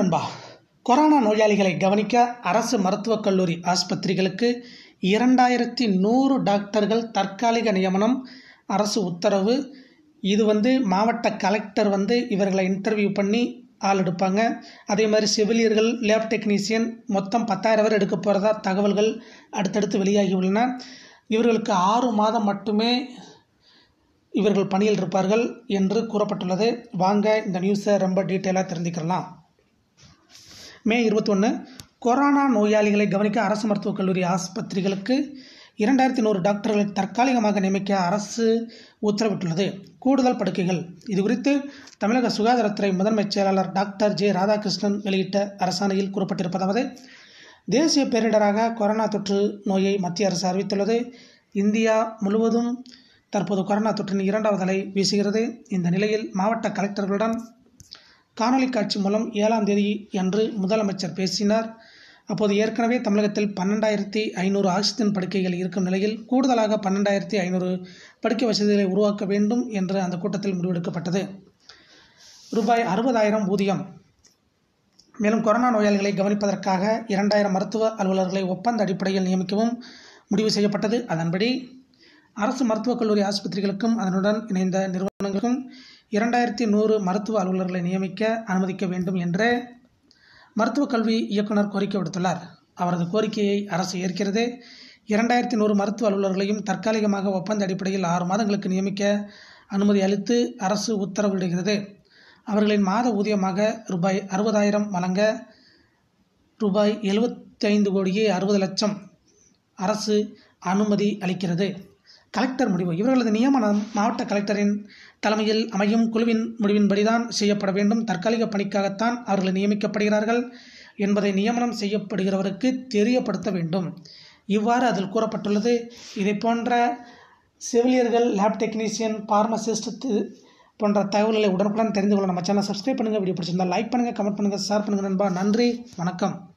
நண்பா கொரோனா நோயாளிகளை கவனிக்க அரசு மருத்துவக் கல்லூரி ஆஸ்பத்திரிகளுக்கு இரண்டாயிரத்தி நூறு டாக்டர்கள் தற்காலிக நியமனம் அரசு உத்தரவு இது வந்து மாவட்ட கலெக்டர் வந்து இவர்களை இன்டர்வியூ பண்ணி ஆள் எடுப்பாங்க அதே மாதிரி செவிலியர்கள் லேப் டெக்னீசியன் மொத்தம் பத்தாயிரம் பேர் எடுக்க போகிறதா தகவல்கள் அடுத்தடுத்து வெளியாகி உள்ளன இவர்களுக்கு ஆறு மாதம் மட்டுமே இவர்கள் பணியில் இருப்பார்கள் என்று கூறப்பட்டுள்ளது வாங்க இந்த நியூஸை ரொம்ப டீட்டெயிலாக தெரிஞ்சுக்கலாம் மே இருபத்தொன்று கொரோனா நோயாளிகளை கவனிக்க அரசு மருத்துவக் கல்லூரி ஆஸ்பத்திரிகளுக்கு இரண்டாயிரத்தி நூறு டாக்டர்களை தற்காலிகமாக நியமிக்க அரசு உத்தரவிட்டுள்ளது கூடுதல் படுக்கைகள் இது குறித்து தமிழக சுகாதாரத்துறை முதன்மைச் செயலாளர் டாக்டர் ஜே ராதாகிருஷ்ணன் வெளியிட்ட அரசாணையில் கூறப்பட்டிருப்பதாவது தேசிய பேரிடராக கொரோனா தொற்று நோயை மத்திய அரசு அறிவித்துள்ளது இந்தியா முழுவதும் தற்போது கொரோனா தொற்றின் இரண்டாவது அலை வீசுகிறது இந்த நிலையில் மாவட்ட கலெக்டர்களுடன் காணொலி காட்சி மூலம் ஏழாம் தேதி அன்று முதலமைச்சர் பேசினார் அப்போது ஏற்கனவே தமிழகத்தில் பன்னெண்டாயிரத்தி ஐநூறு ஆக்சிஜன் படுக்கைகள் இருக்கும் நிலையில் கூடுதலாக பன்னெண்டாயிரத்தி ஐநூறு படுக்கை வசதிகளை உருவாக்க வேண்டும் என்று அந்த கூட்டத்தில் முடிவெடுக்கப்பட்டது ரூபாய் அறுபதாயிரம் ஊதியம் மேலும் கொரோனா நோயாளிகளை கவனிப்பதற்காக இரண்டாயிரம் மருத்துவ அலுவலர்களை ஒப்பந்த அடிப்படையில் நியமிக்கவும் முடிவு செய்யப்பட்டது அதன்படி அரசு மருத்துவக் கல்லூரி ஆஸ்பத்திரிகளுக்கும் அதனுடன் இணைந்த நிறுவனங்களுக்கும் இரண்டாயிரத்தி நூறு மருத்துவ அலுவலர்களை நியமிக்க அனுமதிக்க வேண்டும் என்று மருத்துவக் கல்வி இயக்குனர் கோரிக்கை விடுத்துள்ளார் அவரது கோரிக்கையை அரசு ஏற்கிறது இரண்டாயிரத்தி நூறு மருத்துவ அலுவலர்களையும் தற்காலிகமாக ஒப்பந்த அடிப்படையில் ஆறு மாதங்களுக்கு நியமிக்க அனுமதி அளித்து அரசு உத்தரவிடுகிறது அவர்களின் மாத ஊதியமாக ரூபாய் அறுபதாயிரம் வழங்க ரூபாய் எழுபத்தைந்து கோடியே அறுபது லட்சம் அரசு அனுமதி அளிக்கிறது கலெக்டர் முடிவு இவர்களது நியமனம் மாவட்ட கலெக்டரின் தலைமையில் அமையும் குழுவின் முடிவின்படிதான் செய்யப்பட வேண்டும் தற்காலிக பணிக்காகத்தான் அவர்கள் நியமிக்கப்படுகிறார்கள் என்பதை நியமனம் செய்யப்படுகிறவருக்கு தெரியப்படுத்த வேண்டும் இவ்வாறு அதில் கூறப்பட்டுள்ளது இதை போன்ற செவிலியர்கள் லேப் டெக்னீசியன் பார்மசிஸ்ட் போன்ற தகவல்களை உடனுக்குடன் தெரிந்து கொள்ள நம்ம சேனல் சப்ஸ்கிரைப் பண்ணுங்கள் வீடியோ பிடிச்சிருந்தால் லைக் பண்ணுங்கள் கமெண்ட் பண்ணுங்கள் ஷேர் பண்ணுங்கள் நண்பா நன்றி வணக்கம்